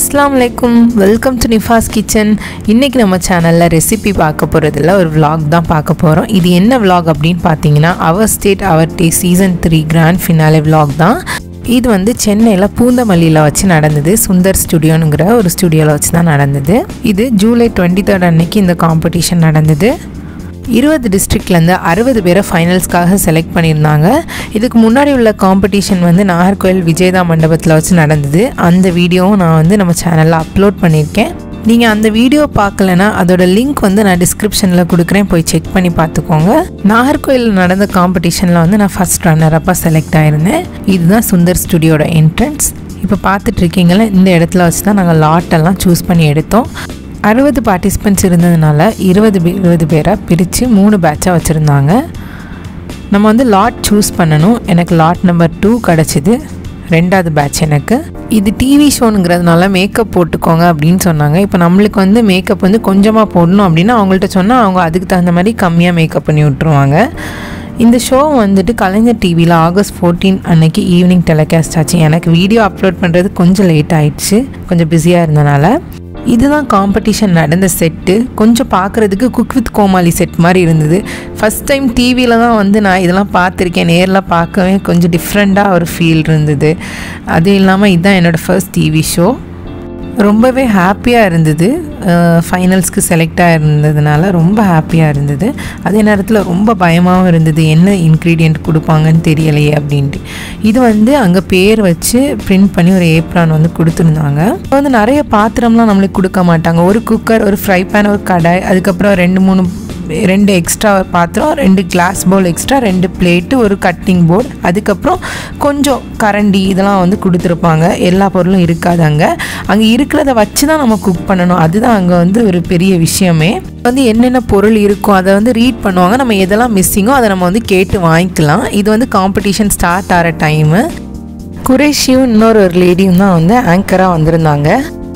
அஸ்ஸலாமு அலைக்கும் welcome to நிஃபாஸ் kitchen இன்றைக்கி நம்ம சேனலில் ரெசிபி பார்க்க போகிறதுல ஒரு vlog தான் பார்க்க போகிறோம் இது என்ன vlog அப்படின்னு பார்த்தீங்கன்னா அவர் ஸ்டேட் அவர் day season three grand finale vlog தான் இது வந்து சென்னையில் பூந்தமல்லியில் வச்சு நடந்தது சுந்தர் ஸ்டுடியோனுங்கிற ஒரு ஸ்டுடியோவில் வச்சு தான் நடந்தது இது ஜூலை டுவெண்ட்டி தேர்ட் அன்னைக்கு இந்த காம்படிஷன் நடந்தது இருபது டிஸ்ட்ரிக்ட்லேருந்து அறுபது பேரை ஃபைனல்ஸ்க்காக செலக்ட் பண்ணியிருந்தாங்க இதுக்கு முன்னாடி உள்ள காம்படிஷன் வந்து நாகர்கோவில் விஜயதா மண்டபத்தில் வச்சு நடந்தது அந்த வீடியோவும் நான் வந்து நம்ம சேனலில் அப்லோட் பண்ணியிருக்கேன் நீங்கள் அந்த வீடியோ பார்க்கலனா அதோட லிங்க் வந்து நான் டிஸ்கிரிப்ஷனில் கொடுக்குறேன் போய் செக் பண்ணி பார்த்துக்கோங்க நாகர்கோயிலில் நடந்த காம்படிஷனில் வந்து நான் ஃபஸ்ட் ரன்னரப்பாக செலக்ட் ஆயிருந்தேன் இதுதான் சுந்தர் ஸ்டுடியோட என்ட்ரன்ஸ் இப்போ பார்த்துட்டு இருக்கீங்களா இந்த இடத்துல வச்சு தான் நாங்கள் லாட்டெல்லாம் சூஸ் பண்ணி எடுத்தோம் அறுபது பார்ட்டிசிபெண்ட்ஸ் இருந்ததுனால இருபது பே- இருபது பேரை பிரித்து மூணு பேட்சாக வச்சுருந்தாங்க நம்ம வந்து லாட் சூஸ் பண்ணணும் எனக்கு லாட் நம்பர் டூ கிடச்சிது ரெண்டாவது பேட்ச் எனக்கு இது டிவி ஷோனுங்கிறதுனால மேக்கப் போட்டுக்கோங்க அப்படின்னு சொன்னாங்க இப்போ நம்மளுக்கு வந்து மேக்கப் வந்து கொஞ்சமாக போடணும் அப்படின்னா அவங்கள்ட்ட சொன்னால் அவங்க அதுக்கு தகுந்த மாதிரி கம்மியாக மேக்கப் பண்ணி விட்ருவாங்க இந்த ஷோ வந்துட்டு கலைஞர் டிவியில் ஆகஸ்ட் 14 அன்னைக்கு ஈவினிங் டெலிகாஸ்ட் ஆச்சு எனக்கு வீடியோ அப்லோட் பண்ணுறது கொஞ்சம் லேட் ஆயிடுச்சு கொஞ்சம் பிஸியாக இருந்தனால இதுதான் காம்படிஷன் நடந்த செட்டு கொஞ்சம் பார்க்குறதுக்கு குக் வித் கோமாளி செட் மாதிரி இருந்தது ஃபஸ்ட் டைம் டிவியில் தான் வந்து நான் இதெல்லாம் பார்த்துருக்கேன் நேரில் பார்க்கவே கொஞ்சம் டிஃப்ரெண்ட்டாக ஒரு ஃபீல் இருந்தது அதுவும் இல்லாமல் இதுதான் என்னோடய ஃபர்ஸ்ட் டிவி ஷோ ரொம்பவே ஹாப்பியாக இருந்தது ஃபைனல்ஸ்க்கு செலக்ட் ஆகிருந்ததுனால ரொம்ப ஹாப்பியாக இருந்தது அதே நேரத்தில் ரொம்ப பயமாகவும் இருந்தது என்ன இன்க்ரீடியண்ட் கொடுப்பாங்கன்னு தெரியலையே அப்படின்ட்டு இது வந்து அங்கே பேர் வச்சு பிரிண்ட் பண்ணி ஒரு ஏப்ரான் வந்து கொடுத்துருந்தாங்க இப்போ வந்து நிறைய பாத்திரம்லாம் நம்மளுக்கு கொடுக்க மாட்டாங்க ஒரு குக்கர் ஒரு ஃப்ரை பேன் ஒரு கடாய் அதுக்கப்புறம் ரெண்டு மூணு ரெண்டு எக்ஸ்ட்ரா பாத்திரம் ரெண்டு கிளாஸ் பவுல் எக்ஸ்ட்ரா ரெண்டு பிளேட்டு ஒரு கட்டிங் போர்டு அதுக்கப்புறம் கொஞ்சம் கரண்டி இதெல்லாம் வந்து கொடுத்துருப்பாங்க எல்லா பொருளும் இருக்காது அங்கே அங்கே இருக்கிறத வச்சு தான் நம்ம குக் பண்ணணும் அதுதான் அங்கே வந்து ஒரு பெரிய விஷயமே வந்து என்னென்ன பொருள் இருக்கும் அதை வந்து ரீட் பண்ணுவாங்க நம்ம எதெல்லாம் மிஸ்ஸிங்கோ அதை நம்ம வந்து கேட்டு வாங்கிக்கலாம் இது வந்து காம்படிஷன் ஸ்டார்ட் ஆகிற டைமு குரேஷியும் இன்னொரு ஒரு லேடியும் தான் வந்து ஆங்கராக வந்திருந்தாங்க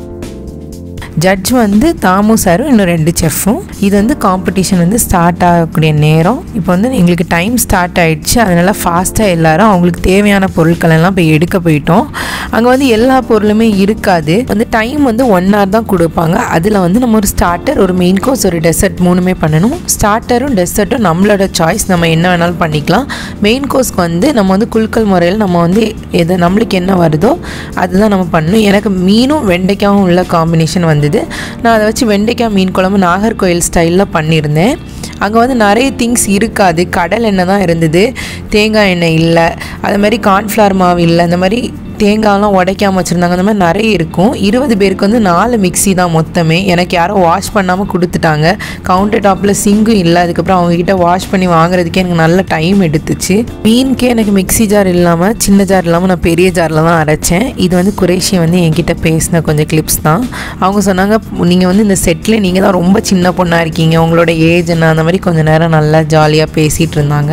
ஜட்ஜ் வந்து தாமு சாரும் இன்னும் ரெண்டு செஃப்பும் இது வந்து காம்படிஷன் வந்து ஸ்டார்ட் ஆகக்கூடிய நேரம் இப்போ வந்து எங்களுக்கு டைம் ஸ்டார்ட் ஆயிடுச்சு அதனால ஃபாஸ்ட்டாக எல்லாரும் அவங்களுக்கு தேவையான பொருட்கள் எல்லாம் போய் எடுக்க போயிட்டோம் அங்கே வந்து எல்லா பொருளுமே இருக்காது வந்து டைம் வந்து ஒன் ஹவர் தான் கொடுப்பாங்க அதில் வந்து நம்ம ஒரு ஸ்டார்டர் ஒரு மெயின் கோர்ஸ் ஒரு டெசர்ட் மூணுமே பண்ணணும் ஸ்டார்டரும் டெசர்ட்டும் நம்மளோட சாய்ஸ் நம்ம என்ன வேணாலும் பண்ணிக்கலாம் மெயின் கோர்ஸ்க்கு வந்து நம்ம வந்து குலுக்கல் முறையில் நம்ம வந்து எது நம்மளுக்கு என்ன வருதோ அதுதான் நம்ம பண்ணணும் எனக்கு மீனும் வெண்டைக்காவும் உள்ள காம்பினேஷன் வந்தது நான் அதை வச்சு வெண்டைக்காய் மீன் குழம்பு நாகர்கோயில் ஸ்டைலில் பண்ணியிருந்தேன் அங்கே வந்து நிறைய திங்ஸ் இருக்காது கடல் எண்ணெய் தான் இருந்தது தேங்காய் எண்ணெய் இல்லை அது மாதிரி கார்ன்ஃப்ளவர் மாவு இல்லை அந்த மாதிரி தேங்காய்லாம் உடைக்காம வச்சுருந்தாங்க அந்த மாதிரி நிறைய இருக்கும் இருபது பேருக்கு வந்து நாலு மிக்ஸி தான் மொத்தமே எனக்கு யாரோ வாஷ் பண்ணாமல் கொடுத்துட்டாங்க கவுண்டர் டாப்பில் சிங்கும் இல்லை அதுக்கப்புறம் அவங்கக்கிட்ட வாஷ் பண்ணி வாங்குறதுக்கே எனக்கு நல்ல டைம் எடுத்துச்சு மீனுக்கே எனக்கு மிக்ஸி ஜார் இல்லாமல் சின்ன ஜார் இல்லாமல் நான் பெரிய ஜாரில் தான் அரைச்சேன் இது வந்து குரேஷி வந்து என்கிட்ட பேசின கொஞ்சம் கிளிப்ஸ் தான் அவங்க சொன்னாங்க நீங்கள் வந்து இந்த செட்டில் நீங்கள் தான் ரொம்ப சின்ன பொண்ணாக இருக்கீங்க உங்களோட ஏஜ் என்ன அந்த மாதிரி கொஞ்சம் நேரம் நல்லா ஜாலியாக பேசிகிட்டு இருந்தாங்க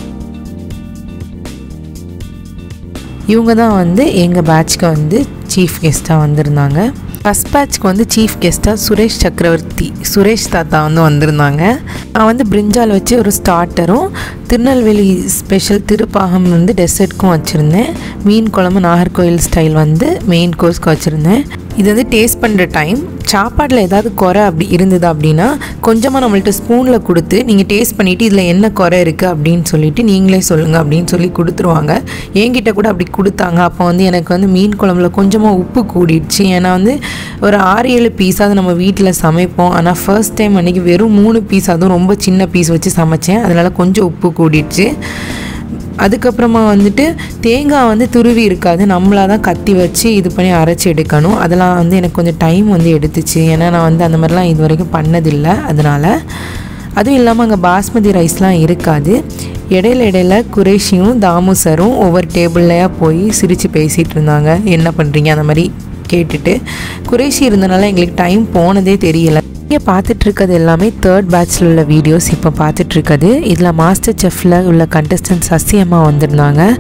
இவங்க தான் வந்து எங்கள் பேட்ச்க்கு வந்து சீஃப் கெஸ்ட்டாக வந்திருந்தாங்க ஃபஸ்ட் பேட்ச்க்கு வந்து சீஃப் கெஸ்ட்டாக சுரேஷ் சக்கரவர்த்தி சுரேஷ் தாத்தா வந்து வந்திருந்தாங்க நான் வந்து பிரிஞ்சால் வச்சு ஒரு ஸ்டார்ட்டரும் திருநெல்வேலி ஸ்பெஷல் திருப்பாகம் வந்து டெசர்ட்க்கும் வச்சுருந்தேன் மீன் குழம்பு நாகர்கோயில் ஸ்டைல் வந்து மெயின் கோர்ஸ்க்கு வச்சுருந்தேன் இது வந்து டேஸ்ட் பண்ணுற டைம் சாப்பாட்டில் ஏதாவது குறை அப்படி இருந்தது அப்படின்னா கொஞ்சமாக நம்மள்ட்ட ஸ்பூனில் கொடுத்து நீங்கள் டேஸ்ட் பண்ணிவிட்டு இதில் என்ன குறை இருக்குது அப்படின்னு சொல்லிட்டு நீங்களே சொல்லுங்கள் அப்படின்னு சொல்லி கொடுத்துருவாங்க என்கிட்ட கூட அப்படி கொடுத்தாங்க அப்போ வந்து எனக்கு வந்து மீன் குழம்புல கொஞ்சமாக உப்பு கூடிடுச்சு ஏன்னா வந்து ஒரு ஆறு ஏழு பீஸாவது நம்ம வீட்டில் சமைப்போம் ஆனால் ஃபர்ஸ்ட் டைம் அன்றைக்கி வெறும் மூணு பீஸ் அதுவும் ரொம்ப சின்ன பீஸ் வச்சு சமைச்சேன் அதனால் கொஞ்சம் உப்பு கூடிடுச்சு அதுக்கப்புறமா வந்துட்டு தேங்காய் வந்து துருவி இருக்காது நம்மளாக தான் கத்தி வச்சு இது பண்ணி அரைச்சி எடுக்கணும் அதெல்லாம் வந்து எனக்கு கொஞ்சம் டைம் வந்து எடுத்துச்சு ஏன்னா நான் வந்து அந்த மாதிரிலாம் இது வரைக்கும் பண்ணதில்லை அதனால் அதுவும் இல்லாமல் அங்கே பாஸ்மதி ரைஸ்லாம் இருக்காது இடையில இடையில குரேஷியும் தாமு சரும் ஒவ்வொரு டேபிள்லையாக போய் சிரித்து பேசிகிட்டு இருந்தாங்க என்ன பண்ணுறீங்க அந்த மாதிரி கேட்டுட்டு குரேஷி இருந்தனால எங்களுக்கு டைம் போனதே தெரியல நீங்கள் பார்த்துட்டு இருக்கிறது எல்லாமே தேர்ட் பேட்ச்சில் உள்ள வீடியோஸ் இப்போ பார்த்துட்டு இருக்கிறது இதில் மாஸ்டர் செஃப்பில் உள்ள கண்டஸ்டன்ட் சசியம்மா வந்திருந்தாங்க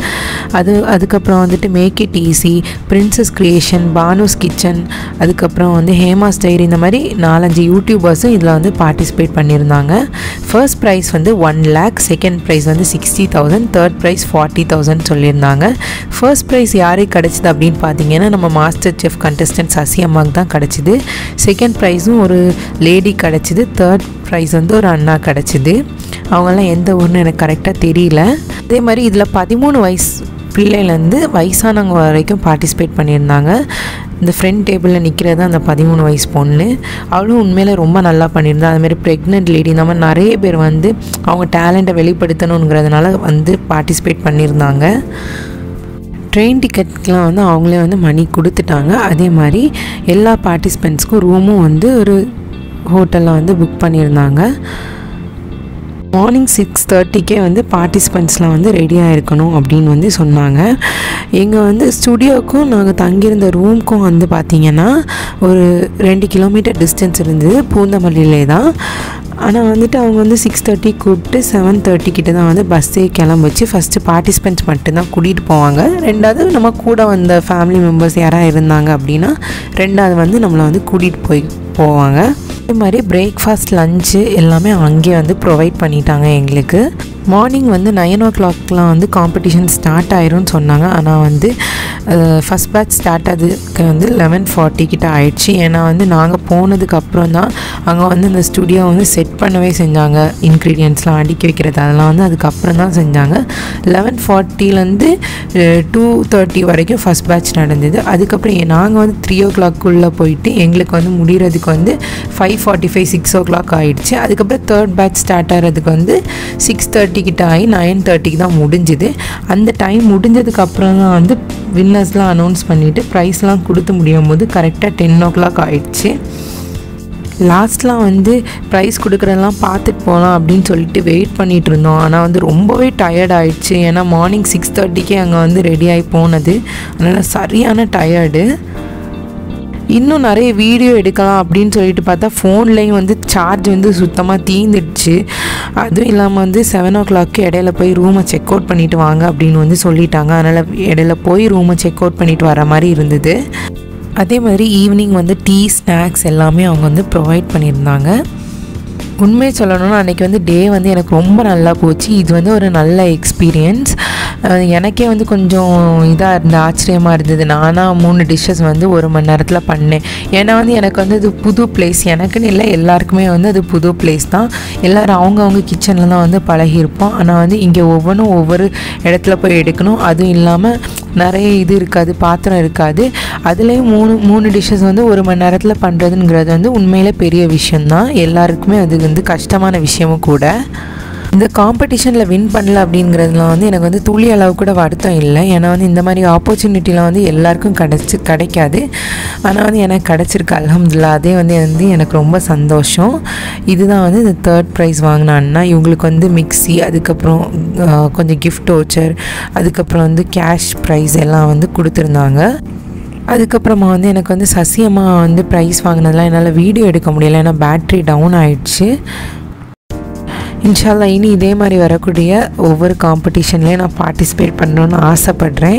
அது அதுக்கப்புறம் வந்துட்டு make it easy princess creation Banu's kitchen அதுக்கப்புறம் வந்து ஹேமாஸ் டைரி இந்த மாதிரி நாலஞ்சு யூடியூபர்ஸும் இதில் வந்து பார்ட்டிசிபேட் பண்ணியிருந்தாங்க ஃபர்ஸ்ட் ப்ரைஸ் வந்து ஒன் லேக் செகண்ட் ப்ரைஸ் வந்து sixty thousand third prize forty thousand சொல்லியிருந்தாங்க ஃபர்ஸ்ட் ப்ரைஸ் யாருக்கு கிடச்சிது அப்படின்னு பார்த்தீங்கன்னா நம்ம மாஸ்டர் செஃப் கண்டஸ்டன்ட் சசி அம்மாவுக்கு தான் கிடச்சிது செகண்ட் ப்ரைஸும் ஒரு லேடி கிடச்சிது தேர்ட் ப்ரைஸ் வந்து ஒரு அண்ணா கிடச்சிது அவங்கெல்லாம் எந்த ஊர்னு எனக்கு கரெக்டாக தெரியல அதே மாதிரி இதில் பதிமூணு வயசு பிள்ளையிலேருந்து வயசானவங்க வரைக்கும் பார்ட்டிசிபேட் பண்ணியிருந்தாங்க இந்த ஃப்ரண்ட் டேபிளில் நிற்கிறது அந்த பதிமூணு வயசு பொண்ணு அவளும் உண்மையிலே ரொம்ப நல்லா பண்ணியிருந்தா அதுமாரி ப்ரெக்னென்ட் லேடி இந்த மாதிரி நிறைய பேர் வந்து அவங்க டேலண்ட்டை வெளிப்படுத்தணுங்கிறதுனால வந்து பார்ட்டிசிபேட் பண்ணியிருந்தாங்க ட்ரெயின் டிக்கெட்க்கெலாம் வந்து அவங்களே வந்து மணி கொடுத்துட்டாங்க அதே மாதிரி எல்லா பார்ட்டிசிபெண்ட்ஸ்க்கும் ரூமும் வந்து ஒரு ஹோட்டலில் வந்து புக் பண்ணியிருந்தாங்க மார்னிங் சிக்ஸ் தேர்ட்டிக்கே வந்து பார்ட்டிசிபெண்ட்ஸ்லாம் வந்து ரெடியாக இருக்கணும் அப்படின்னு வந்து சொன்னாங்க எங்கள் வந்து ஸ்டுடியோக்கும் நாங்கள் தங்கியிருந்த ரூம்க்கும் வந்து பார்த்திங்கன்னா ஒரு ரெண்டு கிலோமீட்டர் டிஸ்டன்ஸ் இருந்தது பூந்தமல்லியிலே தான் ஆனால் வந்துட்டு அவங்க வந்து சிக்ஸ் தேர்ட்டி கூப்பிட்டு செவன் தேர்ட்டி கிட்ட தான் வந்து பஸ்ஸே கிளம்பிச்சு ஃபஸ்ட்டு பார்ட்டிசிபெண்ட்ஸ் மட்டும்தான் கூட்டிகிட்டு போவாங்க ரெண்டாவது நம்ம கூட வந்த ஃபேமிலி மெம்பர்ஸ் யாராவது இருந்தாங்க அப்படின்னா ரெண்டாவது வந்து நம்மளை வந்து கூட்டிகிட்டு போய் போவாங்க அதே மாதிரி பிரேக்ஃபாஸ்ட் லஞ்சு எல்லாமே அங்கேயே வந்து ப்ரொவைட் பண்ணிட்டாங்க எங்களுக்கு மார்னிங் வந்து நைன் ஓ கிளாக்லாம் வந்து காம்படிஷன் ஸ்டார்ட் ஆயிரும்னு சொன்னாங்க ஆனால் வந்து ஃபஸ்ட் பேட்ச் ஸ்டார்ட் ஆகுதுக்கு வந்து லெவன் ஃபார்ட்டி கிட்ட ஆயிடுச்சு ஏன்னா வந்து நாங்கள் போனதுக்கு அப்புறம் தான் அங்கே வந்து இந்த ஸ்டுடியோ வந்து செட் பண்ணவே செஞ்சாங்க இன்க்ரீடியன்ஸ்லாம் அடுக்கி வைக்கிறது அதெல்லாம் வந்து அதுக்கப்புறம் தான் செஞ்சாங்க லெவன் ஃபார்ட்டிலேருந்து டூ தேர்ட்டி வரைக்கும் ஃபஸ்ட் பேட்ச் நடந்தது அதுக்கப்புறம் நாங்கள் வந்து த்ரீ ஓ கிளாக்குள்ளே போயிட்டு எங்களுக்கு வந்து முடிகிறதுக்கு வந்து five forty five six o'clock ஆகிடுச்சு அதுக்கப்புறம் தேர்ட் பேட்ச் ஸ்டார்ட் ஆகிறதுக்கு வந்து சிக்ஸ் தேர்ட்டி கிட்ட ஆகி நைன் தேர்ட்டிக்கு தான் முடிஞ்சுது அந்த டைம் முடிஞ்சதுக்கு அப்புறம் தான் வந்து வின்னர்ஸ்லாம் அனௌன்ஸ் பண்ணிவிட்டு ப்ரைஸ்லாம் கொடுத்து முடியும் போது கரெக்டாக டென் ஓ கிளாக் ஆகிடுச்சு லாஸ்ட்லாம் வந்து ப்ரைஸ் கொடுக்குறதெல்லாம் பார்த்துட்டு போகலாம் அப்படின்னு சொல்லிட்டு வெயிட் பண்ணிகிட்டு இருந்தோம் ஆனால் வந்து ரொம்பவே டயர்ட் ஆயிடுச்சு ஏன்னா மார்னிங் சிக்ஸ் தேர்ட்டிக்கே அங்கே வந்து ரெடி ஆகி போனது அதனால் சரியான டயர்டு இன்னும் நிறைய வீடியோ எடுக்கலாம் அப்படின்னு சொல்லிட்டு பார்த்தா ஃபோன்லேயும் வந்து சார்ஜ் வந்து சுத்தமாக தீந்துடுச்சு அதுவும் இல்லாமல் வந்து செவன் ஓ கிளாக்கு இடையில போய் ரூமை செக் அவுட் பண்ணிவிட்டு வாங்க அப்படின்னு வந்து சொல்லிட்டாங்க அதனால் இடையில போய் ரூமை செக் அவுட் பண்ணிட்டு வர மாதிரி இருந்தது அதே மாதிரி ஈவினிங் வந்து டீ ஸ்நாக்ஸ் எல்லாமே அவங்க வந்து ப்ரொவைட் பண்ணியிருந்தாங்க உண்மையை சொல்லணும்னா அன்றைக்கி வந்து டே வந்து எனக்கு ரொம்ப நல்லா போச்சு இது வந்து ஒரு நல்ல எக்ஸ்பீரியன்ஸ் எனக்கே வந்து கொஞ்சம் இதாக இருந்த ஆச்சரியமாக இருந்தது நானாக மூணு டிஷ்ஷஸ் வந்து ஒரு மணி நேரத்தில் பண்ணேன் ஏன்னா வந்து எனக்கு வந்து அது புது பிளேஸ் எனக்குன்னு இல்லை எல்லாருக்குமே வந்து அது புது பிளேஸ் தான் எல்லோரும் அவங்கவுங்க கிச்சனில் தான் வந்து பழகியிருப்போம் ஆனால் வந்து இங்கே ஒவ்வொன்றும் ஒவ்வொரு இடத்துல போய் எடுக்கணும் அதுவும் இல்லாமல் நிறைய இது இருக்காது பாத்திரம் இருக்காது அதுலேயும் மூணு மூணு டிஷ்ஷஸ் வந்து ஒரு மணி நேரத்தில் பண்ணுறதுங்கிறது வந்து உண்மையிலே பெரிய விஷயந்தான் எல்லாருக்குமே அது வந்து கஷ்டமான விஷயமும் கூட இந்த காம்படிஷனில் வின் பண்ணல அப்படிங்கிறதுலாம் வந்து எனக்கு வந்து துளி அளவு கூட வருத்தம் இல்லை ஏன்னா வந்து இந்த மாதிரி ஆப்பர்ச்சுனிட்டிலாம் வந்து எல்லாருக்கும் கிடச்சி கிடைக்காது ஆனால் வந்து எனக்கு கிடச்சிருக்கு அலமதுல்லா அதே வந்து வந்து எனக்கு ரொம்ப சந்தோஷம் இதுதான் வந்து இந்த தேர்ட் ப்ரைஸ் வாங்கினான்னா இவங்களுக்கு வந்து மிக்சி அதுக்கப்புறம் கொஞ்சம் கிஃப்ட் ஓச்சர் அதுக்கப்புறம் வந்து கேஷ் ப்ரைஸ் எல்லாம் வந்து கொடுத்துருந்தாங்க அதுக்கப்புறமா வந்து எனக்கு வந்து சசியம்மா வந்து ப்ரைஸ் வாங்கினதுலாம் என்னால் வீடியோ எடுக்க முடியல ஏன்னா பேட்ரி டவுன் ஆயிடுச்சு இன்ஷால்லா இனி இதே மாதிரி வரக்கூடிய ஒவ்வொரு காம்படிஷன்லேயும் நான் பார்ட்டிசிபேட் பண்ணணுன்னு ஆசைப்பட்றேன்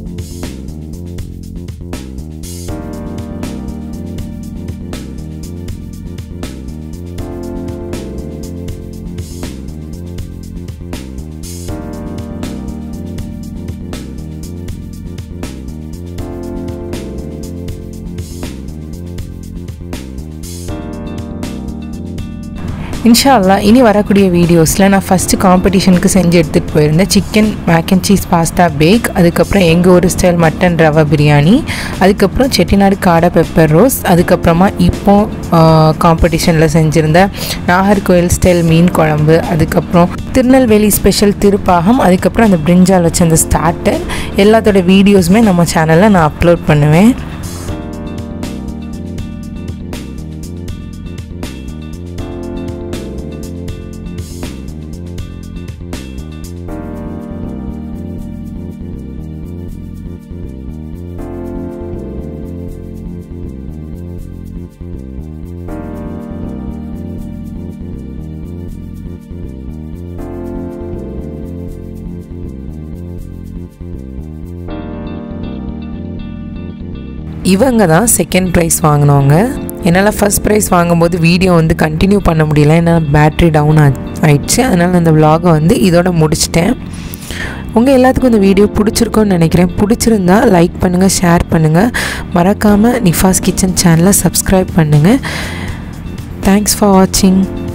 இன்ஷா அல்லா இனி வரக்கூடிய வீடியோஸில் நான் ஃபஸ்ட்டு காம்படிஷனுக்கு செஞ்சு எடுத்துகிட்டு போயிருந்தேன் chicken mac and cheese pasta bake அதுக்கப்புறம் எங்கள் ஒரு ஸ்டைல் மட்டன் ரவா பிரியாணி அதுக்கப்புறம் செட்டிநாடு காடை பெப்பர் ரோஸ் அதுக்கப்புறமா இப்போ காம்படிஷனில் செஞ்சுருந்த நாகர்கோயில் ஸ்டைல் மீன் குழம்பு அதுக்கப்புறம் திருநெல்வேலி ஸ்பெஷல் திருப்பாகம் அதுக்கப்புறம் அந்த பிரிஞ்சால் வச்ச அந்த ஸ்டார்டர் எல்லாத்தோட வீடியோஸுமே நம்ம சேனலில் நான் அப்லோட் பண்ணுவேன் இவங்க தான் செகண்ட் ப்ரைஸ் வாங்கினவங்க என்னால் ஃபஸ்ட் ப்ரைஸ் வாங்கும்போது வீடியோ வந்து கண்டினியூ பண்ண முடியல ஏன்னா பேட்ரி டவுன் ஆயிடுச்சு அதனால் அந்த விலாகை வந்து இதோட முடிச்சிட்டேன் உங்கள் எல்லாத்துக்கும் இந்த வீடியோ பிடிச்சிருக்கோன்னு நினைக்கிறேன் பிடிச்சிருந்தா லைக் பண்ணுங்கள் ஷேர் பண்ணுங்கள் மறக்காமல் நிஃபாஸ் கிச்சன் சேனலை சப்ஸ்கிரைப் பண்ணுங்கள் தேங்க்ஸ் ஃபார் வாட்சிங்